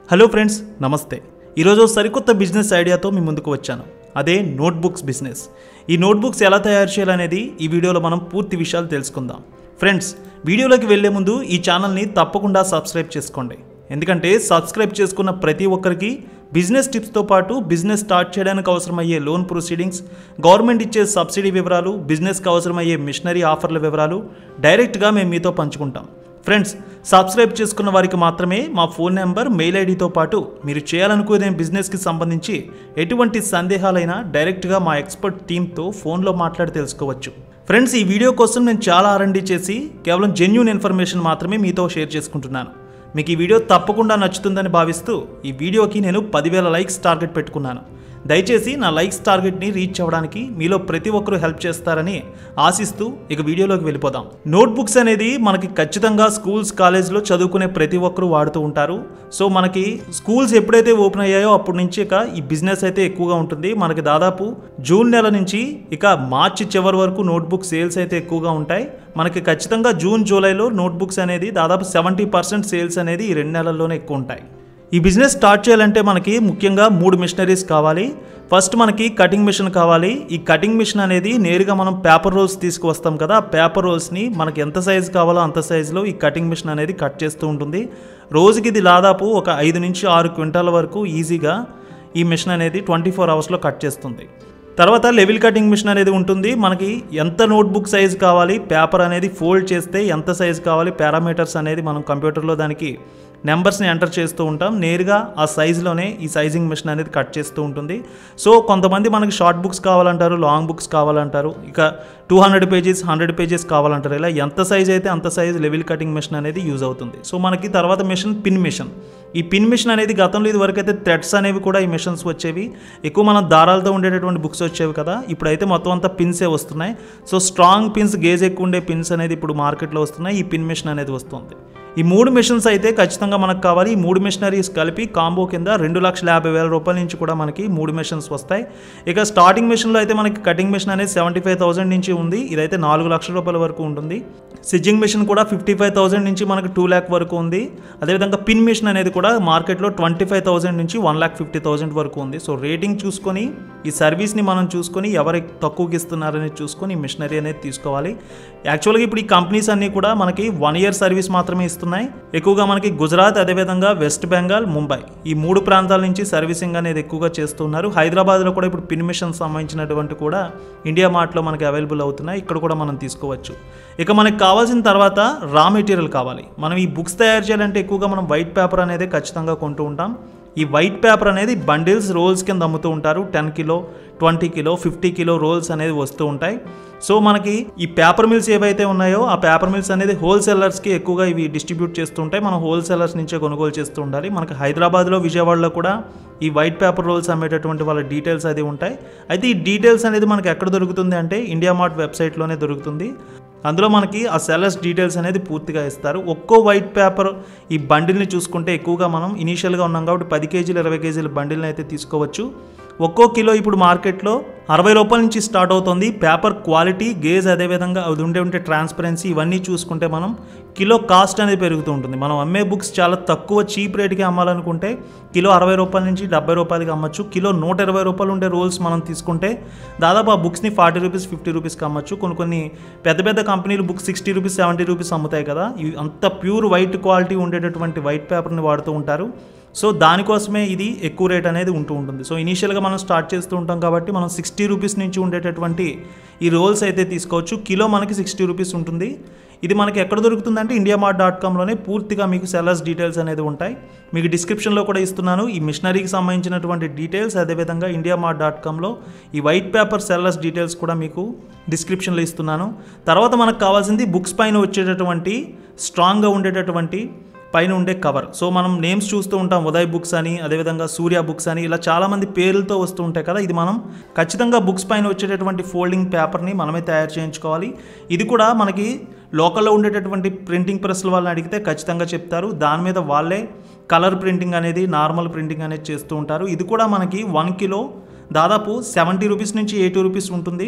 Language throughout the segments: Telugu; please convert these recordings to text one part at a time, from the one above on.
హలో ఫ్రెండ్స్ నమస్తే ఈరోజు సరికొత్త బిజినెస్ ఐడియాతో మీ ముందుకు వచ్చాను అదే నోట్బుక్స్ బిజినెస్ ఈ నోట్బుక్స్ ఎలా తయారు చేయాలనేది ఈ వీడియోలో మనం పూర్తి విషయాలు తెలుసుకుందాం ఫ్రెండ్స్ వీడియోలోకి వెళ్లే ముందు ఈ ఛానల్ని తప్పకుండా సబ్స్క్రైబ్ చేసుకోండి ఎందుకంటే సబ్స్క్రైబ్ చేసుకున్న ప్రతి ఒక్కరికి బిజినెస్ టిప్స్తో పాటు బిజినెస్ స్టార్ట్ చేయడానికి అవసరమయ్యే లోన్ ప్రొసీడింగ్స్ గవర్నమెంట్ ఇచ్చే సబ్సిడీ వివరాలు బిజినెస్కి అవసరమయ్యే మిషనరీ ఆఫర్ల వివరాలు డైరెక్ట్గా మేము మీతో పంచుకుంటాం ఫ్రెండ్స్ సబ్స్క్రైబ్ చేసుకున్న వారికి మాత్రమే మా ఫోన్ నెంబర్ మెయిల్ ఐడితో పాటు మీరు చేయాలనుకునే బిజినెస్కి సంబంధించి ఎటువంటి సందేహాలైనా డైరెక్ట్గా మా ఎక్స్పర్ట్ టీంతో ఫోన్లో మాట్లాడి తెలుసుకోవచ్చు ఫ్రెండ్స్ ఈ వీడియో కోసం నేను చాలా ఆర్ఎండి చేసి కేవలం జెన్యున్ ఇన్ఫర్మేషన్ మాత్రమే మీతో షేర్ చేసుకుంటున్నాను మీకు ఈ వీడియో తప్పకుండా నచ్చుతుందని భావిస్తూ ఈ వీడియోకి నేను పదివేల లైక్స్ టార్గెట్ పెట్టుకున్నాను దయచేసి నా లైక్స్ టార్గెట్ని రీచ్ అవ్వడానికి మీలో ప్రతి ఒక్కరూ హెల్ప్ చేస్తారని ఆశిస్తూ ఇక వీడియోలోకి వెళ్ళిపోదాం నోట్బుక్స్ అనేది మనకి ఖచ్చితంగా స్కూల్స్ కాలేజ్లో చదువుకునే ప్రతి ఒక్కరూ వాడుతూ ఉంటారు సో మనకి స్కూల్స్ ఎప్పుడైతే ఓపెన్ అయ్యాయో అప్పటి నుంచి ఇక ఈ బిజినెస్ అయితే ఎక్కువగా ఉంటుంది మనకి దాదాపు జూన్ నెల నుంచి ఇక మార్చి చివరి వరకు నోట్బుక్ సేల్స్ అయితే ఎక్కువగా ఉంటాయి మనకి ఖచ్చితంగా జూన్ జూలైలో నోట్బుక్స్ అనేది దాదాపు సెవెంటీ పర్సెంట్ సేల్స్ అనేది ఈ రెండు నెలల్లోనే ఎక్కువ ఉంటాయి ఈ బిజినెస్ స్టార్ట్ చేయాలంటే మనకి ముఖ్యంగా మూడు మిషనరీస్ కావాలి ఫస్ట్ మనకి కటింగ్ మిషన్ కావాలి ఈ కటింగ్ మిషన్ అనేది నేరుగా మనం పేపర్ రోల్స్ తీసుకువస్తాం కదా ఆ పేపర్ రోల్స్ని మనకి ఎంత సైజు కావాలో అంత సైజులో ఈ కటింగ్ మిషన్ అనేది కట్ చేస్తూ ఉంటుంది రోజుకి ఇది దాదాపు ఒక ఐదు నుంచి ఆరు క్వింటాల వరకు ఈజీగా ఈ మిషన్ అనేది ట్వంటీ ఫోర్ అవర్స్లో కట్ చేస్తుంది తర్వాత లెవెల్ కటింగ్ మిషన్ అనేది ఉంటుంది మనకి ఎంత నోట్బుక్ సైజ్ కావాలి పేపర్ అనేది ఫోల్డ్ చేస్తే ఎంత సైజ్ కావాలి పారామీటర్స్ అనేది మనం కంప్యూటర్లో దానికి నెంబర్స్ని ఎంటర్ చేస్తూ ఉంటాం నేరుగా ఆ సైజులోనే ఈ సైజింగ్ మిషన్ అనేది కట్ చేస్తూ ఉంటుంది సో కొంతమంది మనకి షార్ట్ బుక్స్ కావాలంటారు లాంగ్ బుక్స్ కావాలంటారు ఇక two hundred pages hundred pages కావాలంటారు ఇలా ఎంత సైజ్ అయితే అంత సైజ్ లెవెల్ కటింగ్ మిషన్ అనేది యూజ్ అవుతుంది సో మనకి తర్వాత మిషన్ పిన్ మిషన్ ఈ పిన్ మిషన్ అనేది గతంలో ఇది వరకు అయితే థ్రెడ్స్ అనేవి కూడా ఈ మిషన్స్ వచ్చేవి ఎక్కువ మనం దారాలతో ఉండేటటువంటి బుక్స్ వచ్చేవి కదా ఇప్పుడైతే మొత్తం అంతా పిన్సే వస్తున్నాయి సో స్ట్రాంగ్ పిన్స్ గేజ్ ఎక్కువ ఉండే పిన్స్ అనేది ఇప్పుడు మార్కెట్లో వస్తున్నాయి ఈ పిన్ మిషన్ అనేది వస్తుంది ఈ మూడు మిషన్స్ అయితే ఖచ్చితంగా మనకు కావాలి ఈ మూడు మిషనరీస్ కలిపి కాంబో కింద రెండు లక్షల యాభై వేల రూపాయల నుంచి కూడా మనకి మూడు మిషన్స్ వస్తాయి ఇక స్టార్టింగ్ మిషన్లో అయితే మనకి కటింగ్ మిషన్ అనేది సెవెంటీ ఫైవ్ థౌసండ్ నుంచి ఉంది ఇదైతే నాలుగు లక్షల రూపాయల వరకు ఉంటుంది సిజ్జింగ్ మిషన్ కూడా ఫిఫ్టీ ఫైవ్ థౌసండ్ నుంచి మనకి టూ ల్యాక్ వరకు ఉంది అదేవిధంగా పిన్ మిషన్ అనేది కూడా మార్కెట్లో ట్వంటీ ఫైవ్ థౌసండ్ నుంచి వన్ ల్యాక్ ఫిఫ్టీ థౌసండ్ వరకు ఉంది సో రేటింగ్ చూసుకొని ఈ సర్వీస్ని మనం చూసుకొని ఎవరికి తక్కువకి ఇస్తున్నారని చూసుకొని ఈ మిషనరీ అనేది తీసుకోవాలి యాక్చువల్గా ఇప్పుడు ఈ కంపెనీస్ అన్నీ కూడా మనకి వన్ ఇయర్ సర్వీస్ మాత్రమే ఇస్తున్నాయి ఎక్కువగా మనకి గుజరాత్ అదేవిధంగా వెస్ట్ బెంగాల్ ముంబై ఈ మూడు ప్రాంతాల నుంచి సర్వీసింగ్ అనేది ఎక్కువగా చేస్తున్నారు హైదరాబాద్లో కూడా ఇప్పుడు పిన్ మిషన్ సంబంధించినటువంటి కూడా ఇండియా మార్ట్లో మనకి అవైలబుల్ అవుతున్నాయి ఇక్కడ కూడా మనం తీసుకోవచ్చు ఇక మనకి కావాల్సిన తర్వాత రా మెటీరియల్ కావాలి మనం ఈ బుక్స్ తయారు చేయాలంటే ఎక్కువగా మనం వైట్ పేపర్ అనేది ఖచ్చితంగా కొంటూ ఉంటాం ఈ వైట్ పేపర్ అనేది బండిల్స్ రోల్స్ కింద అమ్ముతూ ఉంటారు ten kilo twenty kilo fifty kilo rolls అనేది వస్తూ ఉంటాయి సో మనకి ఈ పేపర్ మిల్స్ ఏవైతే ఉన్నాయో ఆ పేపర్ మిల్స్ అనేది హోల్సేలర్స్కి ఎక్కువగా ఇవి డిస్ట్రిబ్యూట్ చేస్తుంటాయి మనం హోల్సేలర్స్ నుంచే కొనుగోలు చేస్తూ ఉండాలి మనకి హైదరాబాద్లో విజయవాడలో కూడా ఈ వైట్ పేపర్ రోల్స్ అమ్మేటటువంటి వాళ్ళ డీటెయిల్స్ అది ఉంటాయి అయితే ఈ డీటెయిల్స్ అనేది మనకి ఎక్కడ దొరుకుతుంది అంటే ఇండియా మార్ట్ వెబ్సైట్లోనే దొరుకుతుంది అందులో మనకి ఆ సెల్లర్స్ డీటెయిల్స్ అనేది పూర్తిగా ఇస్తారు ఒక్కో వైట్ పేపర్ ఈ బండిల్ని చూసుకుంటే ఎక్కువగా మనం ఇనీషియల్గా ఉన్నాం కాబట్టి పది కేజీలు ఇరవై కేజీల బండిల్ని అయితే తీసుకోవచ్చు ఒక్కో కిలో ఇప్పుడు మార్కెట్లో అరవై రూపాయల నుంచి స్టార్ట్ అవుతుంది పేపర్ క్వాలిటీ గేజ్ అదేవిధంగా అది ఉండే ఉంటే ట్రాన్స్పరెన్సీ ఇవన్నీ చూసుకుంటే మనం కిలో కాస్ట్ అనేది పెరుగుతూ ఉంటుంది మనం అమ్మే బుక్స్ చాలా తక్కువ చీప్ రేట్కి అమ్మాలనుకుంటే కిలో అరవై రూపాయల నుంచి డెబ్బై రూపాయలకి అమ్మచ్చు కిలో నూట ఇరవై రూపాయలు ఉండే రోల్స్ మనం తీసుకుంటే దాదాపు ఆ బుక్స్ని ఫార్టీ రూపీస్ ఫిఫ్టీ రూపీస్కి అమ్మచ్చు కొన్ని కొన్ని పెద్ద పెద్ద కంపెనీలు books sixty rupees seventy rupees అమ్ముతాయి కదా ఇవి అంత ప్యూర్ వైట్ క్వాలిటీ ఉండేటటువంటి వైట్ పేపర్ని వాడుతూ ఉంటారు సో దానికోసమే ఇది ఎక్కువ రేట్ అనేది ఉంటూ ఉంటుంది సో ఇనీషియల్గా మనం స్టార్ట్ చేస్తూ ఉంటాం కాబట్టి మనం సిక్స్టీ రూపీస్ నుంచి ఉండేటటువంటి ఈ రోల్స్ అయితే తీసుకోవచ్చు కిలో మనకి సిక్స్టీ రూపీస్ ఉంటుంది ఇది మనకి ఎక్కడ దొరుకుతుందంటే ఇండియా మార్ట్ డాట్ కామ్లోనే పూర్తిగా మీకు సెల్లర్స్ డీటెయిల్స్ అనేది ఉంటాయి మీకు డిస్క్రిప్షన్లో కూడా ఇస్తున్నాను ఈ మిషనరీకి సంబంధించినటువంటి డీటెయిల్స్ అదేవిధంగా ఇండియా మార్ట్ డాట్ కామ్లో ఈ వైట్ పేపర్ సెల్లర్స్ డీటెయిల్స్ కూడా మీకు డిస్క్రిప్షన్లో ఇస్తున్నాను తర్వాత మనకు కావాల్సింది బుక్స్ పైన వచ్చేటటువంటి స్ట్రాంగ్గా ఉండేటటువంటి పైన ఉండే కవర్ సో మనం నేమ్స్ చూస్తూ ఉంటాం ఉదయ్ బుక్స్ అని అదేవిధంగా సూర్య బుక్స్ అని ఇలా చాలామంది పేర్లతో వస్తూ ఉంటాయి కదా ఇది మనం ఖచ్చితంగా బుక్స్ పైన వచ్చేటటువంటి ఫోల్డింగ్ పేపర్ని మనమే తయారు చేయించుకోవాలి ఇది కూడా మనకి లోకల్లో ఉండేటటువంటి ప్రింటింగ్ ప్రెస్ల వాళ్ళని అడిగితే ఖచ్చితంగా చెప్తారు దాని మీద వాళ్ళే కలర్ ప్రింటింగ్ అనేది నార్మల్ ప్రింటింగ్ అనేది చేస్తూ ఉంటారు ఇది కూడా మనకి వన్ కిలో దాదాపు సెవెంటీ రూపీస్ నుంచి ఎయిటీ రూపీస్ ఉంటుంది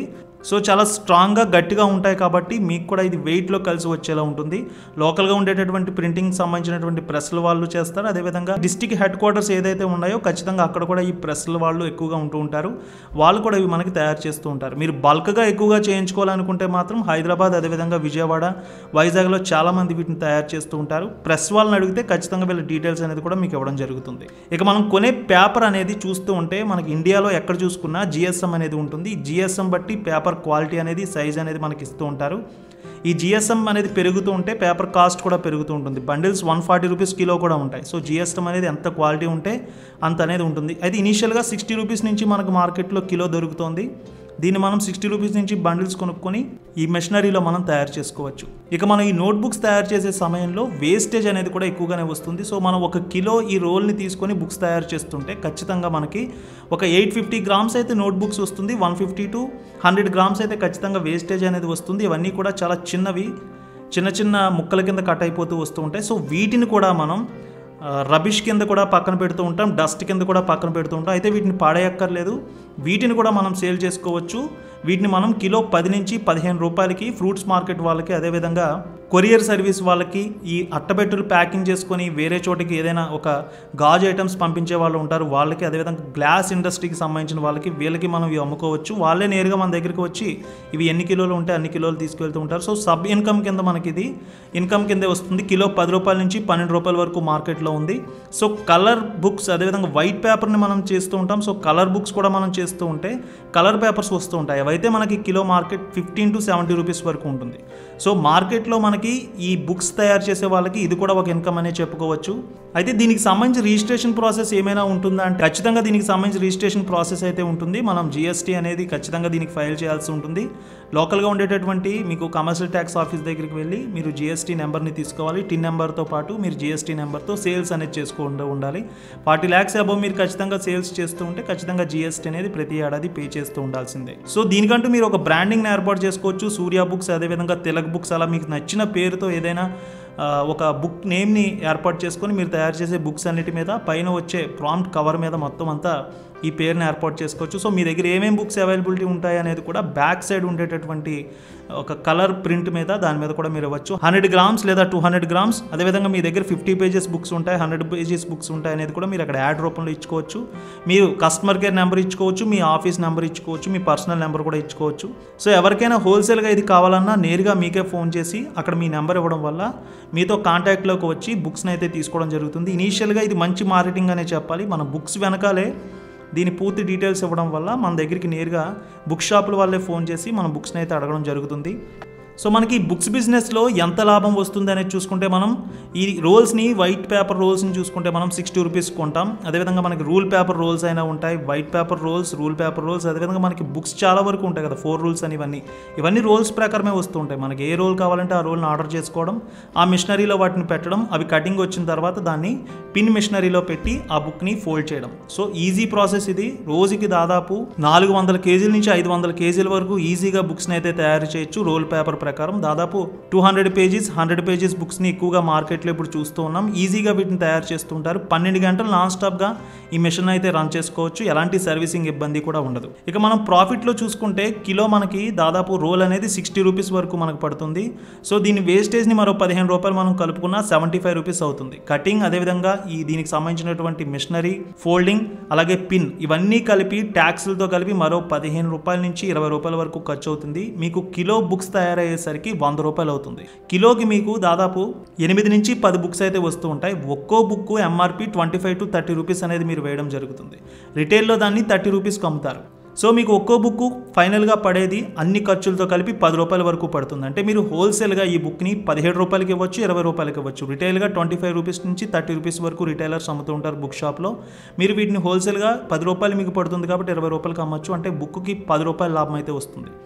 సో చాలా స్ట్రాంగ్గా గట్టిగా ఉంటాయి కాబట్టి మీకు కూడా ఇది వెయిట్లో కలిసి వచ్చేలా ఉంటుంది లోకల్గా ఉండేటటువంటి ప్రింటింగ్ సంబంధించినటువంటి ప్రెస్ల వాళ్ళు చేస్తారు అదేవిధంగా డిస్టిక్ హెడ్ క్వార్టర్స్ ఏదైతే ఉన్నాయో ఖచ్చితంగా అక్కడ కూడా ఈ ప్రెస్ల వాళ్ళు ఎక్కువగా ఉంటూ ఉంటారు వాళ్ళు కూడా ఇవి మనకి తయారు చేస్తూ ఉంటారు మీరు బల్క్గా ఎక్కువగా చేయించుకోవాలనుకుంటే మాత్రం హైదరాబాద్ అదేవిధంగా విజయవాడ వైజాగ్లో చాలామంది వీటిని తయారు చేస్తూ ఉంటారు ప్రెస్ వాళ్ళని అడిగితే ఖచ్చితంగా వీళ్ళ డీటెయిల్స్ అనేది కూడా మీకు ఇవ్వడం జరుగుతుంది ఇక మనం కొనే పేపర్ అనేది చూస్తూ ఉంటే మనకి ఇండియాలో ఎక్కడ చూసుకున్నా జిఎస్ఎం అనేది ఉంటుంది ఈ జిఎస్ఎం బట్టి పేపర్ క్వాలిటీ అనేది సైజ్ అనేది మనకి ఇస్తూ ఉంటారు ఈ జిఎస్ఎం అనేది పెరుగుతూ ఉంటే పేపర్ కాస్ట్ కూడా పెరుగుతూ ఉంటుంది bundles one forty rupees kilo కూడా ఉంటాయి సో జిఎస్ఎం అనేది ఎంత క్వాలిటీ ఉంటే అంత అనేది ఉంటుంది అయితే ఇనీషియల్గా సిక్స్టీ రూపీస్ నుంచి మనకు మార్కెట్లో కిలో దొరుకుతుంది దీన్ని మనం సిక్స్టీ రూపీస్ నుంచి బండిల్స్ కొనుక్కొని ఈ మెషినరీలో మనం తయారు చేసుకోవచ్చు ఇక మనం ఈ నోట్బుక్స్ తయారు చేసే సమయంలో వేస్టేజ్ అనేది కూడా ఎక్కువగానే వస్తుంది సో మనం ఒక కిలో ఈ రోల్ని తీసుకొని బుక్స్ తయారు చేస్తుంటే ఖచ్చితంగా మనకి ఒక ఎయిట్ ఫిఫ్టీ గ్రామ్స్ అయితే నోట్బుక్స్ వస్తుంది one fifty to hundred grams అయితే ఖచ్చితంగా వేస్టేజ్ అనేది వస్తుంది ఇవన్నీ కూడా చాలా చిన్నవి చిన్న చిన్న ముక్కల కింద కట్ అయిపోతూ వస్తూ ఉంటాయి సో వీటిని కూడా మనం రబిష్ కింద కూడా పక్కన పెడుతూ ఉంటాం డస్ట్ కింద కూడా పక్కన పెడుతూ ఉంటాం అయితే వీటిని పాడేయక్కర్లేదు వీటిని కూడా మనం సేల్ చేసుకోవచ్చు వీటిని మనం కిలో పది నుంచి పదిహేను రూపాయలకి ఫ్రూట్స్ మార్కెట్ వాళ్ళకి అదేవిధంగా కొరియర్ సర్వీస్ వాళ్ళకి ఈ అట్టబెట్టులు ప్యాకింగ్ చేసుకొని వేరే చోటికి ఏదైనా ఒక గాజు ఐటమ్స్ పంపించే వాళ్ళు ఉంటారు వాళ్ళకి అదేవిధంగా గ్లాస్ ఇండస్ట్రీకి సంబంధించిన వాళ్ళకి వీళ్ళకి మనం ఇవి అమ్ముకోవచ్చు వాళ్ళే నేరుగా మన దగ్గరికి వచ్చి ఇవి ఎన్ని కిలోలు ఉంటే అన్ని కిలోలు తీసుకెళ్తూ ఉంటారు సో సబ్ ఇన్కమ్ కింద మనకి ఇది ఇన్కమ్ కిందే వస్తుంది కిలో పది రూపాయల నుంచి పన్నెండు రూపాయల వరకు మార్కెట్లో ఉంది సో కలర్ బుక్స్ అదేవిధంగా వైట్ పేపర్ని మనం చేస్తూ ఉంటాం సో కలర్ బుక్స్ కూడా మనం చేస్తూ ఉంటే కలర్ పేపర్స్ వస్తూ ఉంటాయి అవైతే మనకి kilo market fifteen to seventy rupees వరకు ఉంటుంది సో మార్కెట్లో మనకి ఈ బుక్స్ తయారు చేసే వాళ్ళకి ఇది కూడా ఒక ఇన్కమ్ అనే చెప్పుకోవచ్చు అయితే దీనికి సంబంధించి రిజిస్ట్రేషన్ ప్రాసెస్ ఏమైనా ఉంటుందా అంటే ఖచ్చితంగా దీనికి సంబంధించి రిజిస్ట్రేషన్ ప్రాసెస్ అయితే ఉంటుంది మనం జిఎస్టీ అనేది ఖచ్చితంగా దీనికి ఫైల్ చేయాల్సి ఉంటుంది లోకల్గా ఉండేటటువంటి మీకు కమర్షియల్ ట్యాక్స్ ఆఫీస్ దగ్గరికి వెళ్ళి మీరు జిఎస్టీ నెంబర్ని తీసుకోవాలి టిన్ నెంబర్తో పాటు మీరు జిఎస్టీ నెంబర్తో సేల్స్ అనేది చేసుకుంటూ ఉండాలి ఫార్టీ ల్యాక్స్ అబౌవ్ మీరు ఖచ్చితంగా సేల్స్ చేస్తూ ఉంటే ఖచ్చితంగా జిఎస్టీ అనేది ప్రతి ఏడాది పే చేస్తూ ఉండాల్సిందే సో దీనికంటూ మీరు ఒక బ్రాండింగ్ని ఏర్పాటు చేసుకోవచ్చు సూర్య బుక్స్ అదేవిధంగా తిలక్ బుక్స్ అలా మీకు నచ్చిన పేరుతో ఏదైనా ఆ, ఒక బుక్ నేమ్ని ఏర్పాటు చేసుకొని మీరు తయారు చేసే బుక్స్ అన్నిటి మీద పైన వచ్చే ప్రాంప్ట్ కవర్ మీద మొత్తం అంతా ఈ పేరుని ఏర్పాటు చేసుకోవచ్చు సో మీ దగ్గర ఏమేమి బుక్స్ అవైలబిలిటీ ఉంటాయి అనేది కూడా బ్యాక్ సైడ్ ఉండేటటువంటి ఒక కలర్ ప్రింట్ మీద దాని మీద కూడా మీరు ఇవ్వచ్చు హండ్రెడ్ గ్రామ్స్ లేదా టూ హండ్రెడ్ గ్రామ్స్ అదేవిధంగా మీ దగ్గర ఫిఫ్టీ పేజెస్ బుక్స్ ఉంటాయి హండ్రెడ్ పేజెస్ బుక్స్ ఉంటాయి అనేది కూడా మీరు అక్కడ యాడ్ రూపంలో ఇచ్చుకోవచ్చు మీరు కస్టమర్ కేర్ నెంబర్ ఇచ్చుకోవచ్చు మీ ఆఫీస్ నెంబర్ ఇచ్చుకోవచ్చు మీ పర్సనల్ నెంబర్ కూడా ఇచ్చుకోవచ్చు సో ఎవరికైనా హోల్సేల్గా ఇది కావాలన్నా నేరుగా మీకే ఫోన్ చేసి అక్కడ మీ నెంబర్ ఇవ్వడం వల్ల మీతో కాంటాక్ట్లోకి వచ్చి బుక్స్ని అయితే తీసుకోవడం జరుగుతుంది ఇనీషియల్గా ఇది మంచి మార్కెటింగ్ అనే చెప్పాలి మన బుక్స్ వెనకాలే దీని పూర్తి డీటెయిల్స్ ఇవ్వడం వల్ల మన దగ్గరికి నేరుగా బుక్ షాపుల వాళ్ళే ఫోన్ చేసి మన బుక్స్ని అయితే అడగడం జరుగుతుంది సో మనకి ఈ బుక్స్ బిజినెస్లో ఎంత లాభం వస్తుంది అనేది చూసుకుంటే మనం ఈ రోల్స్ని వైట్ పేపర్ రోల్స్ని చూసుకుంటే మనం సిక్స్టీ రూపీస్ కొంటాం అదేవిధంగా మనకి రూల్ పేపర్ రోల్స్ అయినా ఉంటాయి white paper rolls rule paper rolls అదేవిధంగా మనకి బుక్స్ చాలా వరకు ఉంటాయి కదా ఫోర్ రూల్స్ అని ఇవన్నీ ఇవన్నీ రోల్స్ ప్రకారమే వస్తూ ఉంటాయి మనకి ఏ రోల్ కావాలంటే ఆ రోల్ని ఆర్డర్ చేసుకోవడం ఆ మిషనరీలో వాటిని పెట్టడం అవి కటింగ్ వచ్చిన తర్వాత దాన్ని పిన్ మిషనరీలో పెట్టి ఆ బుక్ని ఫోల్డ్ చేయడం సో ఈజీ ప్రాసెస్ ఇది రోజుకి దాదాపు నాలుగు వందల కేజీల నుంచి ఐదు వందల కేజీల వరకు ఈజీగా బుక్స్ని అయితే తయారు చేయొచ్చు రోల్ పేపర్ ప్రకారం దాదాపు two hundred pages hundred pages బుక్స్ని ఎక్కువగా మార్కెట్లో ఇప్పుడు చూస్తూ ఉన్నాం ఈజీగా వీటిని తయారు చేస్తుంటారు పన్నెండు గంటలు నాన్ స్టాప్గా ఈ మిషన్ అయితే రన్ చేసుకోవచ్చు ఎలాంటి సర్వీసింగ్ ఇబ్బంది కూడా ఉండదు ఇక మనం ప్రాఫిట్లో చూసుకుంటే కిలో మనకి దాదాపు రోల్ అనేది సిక్స్టీ రూపీస్ వరకు మనకు పడుతుంది సో దీని వేస్టేజ్ని మరో పదిహేను రూపాయలు మనం కలుపుకున్నా సెవెంటీ ఫైవ్ రూపీస్ అవుతుంది కటింగ్ అదేవిధంగా ఈ దీనికి సంబంధించినటువంటి మిషనరీ ఫోల్డింగ్ అలాగే పిన్ ఇవన్నీ కలిపి ట్యాక్స్లతో కలిపి మరో పదిహేను రూపాయల నుంచి ఇరవై రూపాయల వరకు ఖర్చు అవుతుంది మీకు కిలో బుక్స్ తయారయ్యేసరికి వంద రూపాయలు అవుతుంది కిలోకి మీకు దాదాపు ఎనిమిది నుంచి పది బుక్స్ అయితే వస్తూ ఉంటాయి ఒక్కో book M R P twenty five to thirty rupees అనేది మీరు వేయడం జరుగుతుంది రిటైల్లో దాన్ని థర్టీ రూపీస్కి అమ్ముతారు సో మీకు ఒక్కో బుక్ ఫైనల్గా పడేది అన్ని ఖర్చులతో కలిపి పది రూపాయల వరకు పడుతుంది అంటే మీరు హోల్సేల్గా ఈ బుక్ని పదిహేడు రూపాయలకి ఇవ్వచ్చు ఇరవై రూపాయలకి ఇవ్వచ్చు రిటైల్గా ట్వంటీ ఫైవ్ రూపీస్ నుంచి థర్టీ రూపీస్ వరకు రిటైలర్స్ అమ్ముతూ ఉంటారు బుక్ షాప్లో మీరు వీటిని హోల్సేల్గా పది రూపాయలు మీకు పడుతుంది కాబట్టి ఇరవై రూపాయలకి అమ్మచ్చు అంటే బుక్కి పది రూపాయల లాభం అయితే వస్తుంది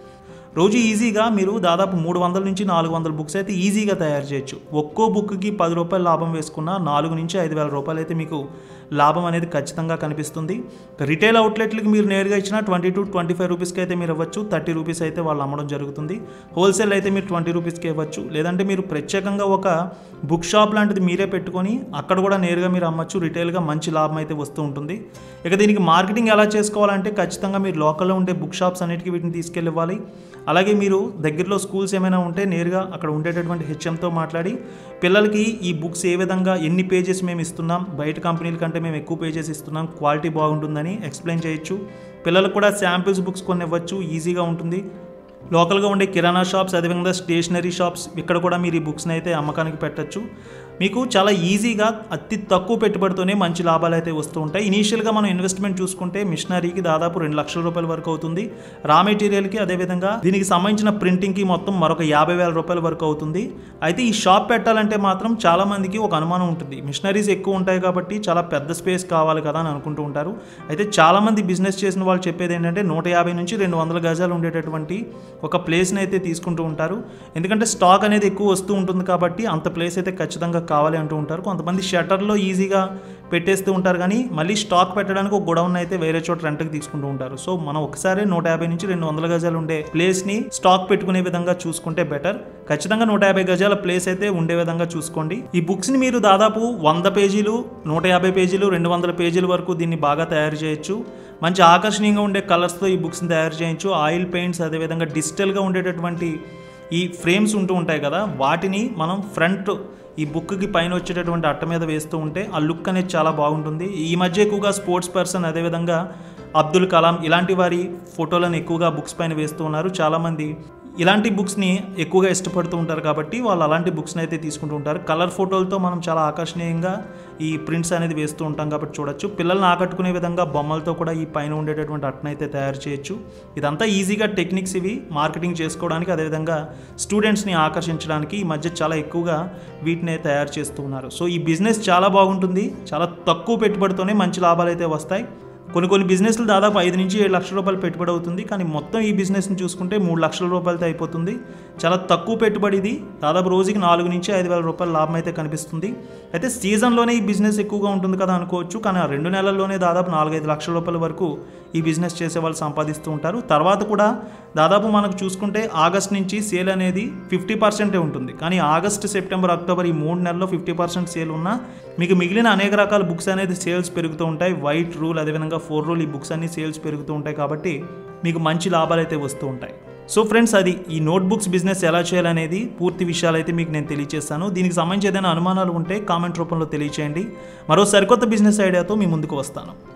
రోజు ఈజీగా మీరు దాదాపు మూడు వందల నుంచి నాలుగు వందల బుక్స్ అయితే ఈజీగా తయారు చేయొచ్చు ఒక్కో బుక్కి పది రూపాయలు లాభం వేసుకున్న నాలుగు నుంచి ఐదు వేల రూపాయలు అయితే మీకు లాభం అనేది ఖచ్చితంగా కనిపిస్తుంది రిటైల్ అవుట్లెట్లకి మీరు నేరుగా ఇచ్చిన ట్వంటీ టు ట్వంటీ ఫైవ్ రూపీస్కి అయితే మీరు ఇవ్వచ్చు థర్టీ రూపీస్ అయితే వాళ్ళు అమ్మడం జరుగుతుంది హోల్సేల్ అయితే మీరు ట్వంటీ రూపీస్కి ఇవ్వచ్చు లేదంటే మీరు ప్రత్యేకంగా ఒక బుక్ షాప్ లాంటిది మీరే పెట్టుకొని అక్కడ కూడా నేరుగా మీరు అమ్మచ్చు రిటైల్గా మంచి లాభం అయితే వస్తూ ఉంటుంది ఇక దీనికి మార్కెటింగ్ ఎలా చేసుకోవాలంటే ఖచ్చితంగా మీరు లోకల్లో ఉండే బుక్ షాప్స్ అన్నిటికీ వీటిని తీసుకెళ్ళి ఇవ్వాలి అలాగే మీరు దగ్గరలో స్కూల్స్ ఏమైనా ఉంటే నేరుగా అక్కడ ఉండేటటువంటి హెచ్ఎంతో మాట్లాడి పిల్లలకి ఈ బుక్స్ ఏ విధంగా ఎన్ని పేజెస్ మేము ఇస్తున్నాం బయట కంపెనీల కంటే మేము ఎక్కువ పేజెస్ ఇస్తున్నాం క్వాలిటీ బాగుంటుందని ఎక్స్ప్లెయిన్ చేయొచ్చు పిల్లలకు కూడా శాంపిల్స్ బుక్స్ కొన్ని ఇవ్వచ్చు ఈజీగా ఉంటుంది లోకల్గా ఉండే కిరాణా షాప్స్ అదేవిధంగా స్టేషనరీ షాప్స్ ఇక్కడ కూడా మీరు ఈ బుక్స్ని అయితే అమ్మకానికి పెట్టచ్చు మీకు చాలా ఈజీగా అతి తక్కువ పెట్టుబడితోనే మంచి లాభాలు అయితే వస్తూ ఉంటాయి ఇనీషియల్గా మనం ఇన్వెస్ట్మెంట్ చూసుకుంటే మిషనరీకి దాదాపు రెండు లక్షల రూపాయల వరకు అవుతుంది రా మెటీరియల్కి అదేవిధంగా దీనికి సంబంధించిన ప్రింటింగ్కి మొత్తం మరొక యాభై వేల రూపాయల వరకు అవుతుంది అయితే ఈ షాప్ పెట్టాలంటే మాత్రం చాలా మందికి ఒక అనుమానం ఉంటుంది మిషనరీస్ ఎక్కువ ఉంటాయి కాబట్టి చాలా పెద్ద స్పేస్ కావాలి కదా అని అనుకుంటూ ఉంటారు అయితే చాలామంది బిజినెస్ చేసిన వాళ్ళు చెప్పేది ఏంటంటే నూట యాభై నుంచి రెండు వందల గజాలు ఉండేటటువంటి ఒక ప్లేస్ని అయితే తీసుకుంటూ ఉంటారు ఎందుకంటే స్టాక్ అనేది ఎక్కువ వస్తూ ఉంటుంది కాబట్టి అంత ప్లేస్ అయితే ఖచ్చితంగా కావాలి అంటూ ఉంటారు కొంతమంది షట్టర్లో ఈజీగా పెట్టేస్తూ ఉంటారు కానీ మళ్ళీ స్టాక్ పెట్టడానికి ఒక గొడవన్ అయితే వేరే చోట రెంట్కి తీసుకుంటూ ఉంటారు సో మనం ఒకసారి నూట యాభై నుంచి రెండు వందల గజాలు ఉండే ప్లేస్ని స్టాక్ పెట్టుకునే విధంగా చూసుకుంటే బెటర్ ఖచ్చితంగా నూట యాభై గజాల ప్లేస్ అయితే ఉండే విధంగా చూసుకోండి ఈ బుక్స్ని మీరు దాదాపు వంద పేజీలు నూట యాభై పేజీలు రెండు వందల పేజీల వరకు దీన్ని బాగా తయారు చేయొచ్చు మంచి ఆకర్షణీయంగా ఉండే కలర్స్తో ఈ బుక్స్ని తయారు చేయొచ్చు ఆయిల్ పెయింట్స్ అదేవిధంగా డిజిటల్గా ఉండేటటువంటి ఈ ఫ్రేమ్స్ ఉంటూ ఉంటాయి కదా వాటిని మనం ఫ్రంట్ ఈ బుక్కి పైన వచ్చేటటువంటి అట్ట మీద వేస్తూ ఉంటే ఆ లుక్ అనేది చాలా బాగుంటుంది ఈ మధ్య ఎక్కువగా స్పోర్ట్స్ పర్సన్ అదేవిధంగా అబ్దుల్ కలాం ఇలాంటి వారి ఫోటోలను ఎక్కువగా బుక్స్ పైన వేస్తూ ఉన్నారు చాలామంది ఇలాంటి బుక్స్ని ఎక్కువగా ఇష్టపడుతూ ఉంటారు కాబట్టి వాళ్ళు అలాంటి బుక్స్ని అయితే తీసుకుంటూ ఉంటారు కలర్ ఫోటోలతో మనం చాలా ఆకర్షణీయంగా ఈ ప్రింట్స్ అనేది వేస్తూ ఉంటాం కాబట్టి చూడొచ్చు పిల్లల్ని ఆకట్టుకునే విధంగా బొమ్మలతో కూడా ఈ పైన ఉండేటటువంటి అట్టనైతే తయారు చేయొచ్చు ఇదంతా ఈజీగా టెక్నిక్స్ ఇవి మార్కెటింగ్ చేసుకోవడానికి అదేవిధంగా స్టూడెంట్స్ని ఆకర్షించడానికి ఈ మధ్య చాలా ఎక్కువగా వీటిని తయారు చేస్తూ ఉన్నారు సో ఈ బిజినెస్ చాలా బాగుంటుంది చాలా తక్కువ పెట్టుబడితోనే మంచి లాభాలు అయితే వస్తాయి కొన్ని కొన్ని బిజినెస్లు దాదాపు ఐదు నుంచి ఏడు లక్షల రూపాయలు పెట్టుబడి అవుతుంది కానీ మొత్తం ఈ బిజినెస్ని చూసుకుంటే మూడు లక్షల రూపాయలతో అయిపోతుంది చాలా తక్కువ పెట్టుబడి ఇది దాదాపు రోజుకి నాలుగు నుంచి ఐదు వేల రూపాయల లాభం అయితే కనిపిస్తుంది అయితే సీజన్లోనే ఈ బిజినెస్ ఎక్కువగా ఉంటుంది కదా అనుకోవచ్చు కానీ ఆ రెండు నెలల్లోనే దాదాపు నాలుగైదు లక్షల రూపాయల వరకు ఈ బిజినెస్ చేసే వాళ్ళు సంపాదిస్తూ ఉంటారు తర్వాత కూడా దాదాపు మనకు చూసుకుంటే ఆగస్ట్ నుంచి సేల్ అనేది ఫిఫ్టీ పర్సెంటే ఉంటుంది కానీ ఆగస్ట్ సెప్టెంబర్ అక్టోబర్ ఈ మూడు నెలల్లో ఫిఫ్టీ పర్సెంట్ సేల్ ఉన్నా మీకు మిగిలిన అనేక రకాల బుక్స్ అనేది సేల్స్ పెరుగుతూ ఉంటాయి వైట్ రూల్ అదేవిధంగా ఫోర్ రూల్ ఈ బుక్స్ అన్ని సేల్స్ పెరుగుతూ ఉంటాయి కాబట్టి మీకు మంచి లాభాలు అయితే వస్తూ ఉంటాయి సో ఫ్రెండ్స్ అది ఈ నోట్బుక్స్ బిజినెస్ ఎలా చేయాలనేది పూర్తి విషయాలు అయితే మీకు నేను తెలియజేస్తాను దీనికి సంబంధించి ఏదైనా అనుమానాలు ఉంటే కామెంట్ రూపంలో తెలియచేయండి మరో సరికొత్త బిజినెస్ ఐడియాతో మీ ముందుకు వస్తాను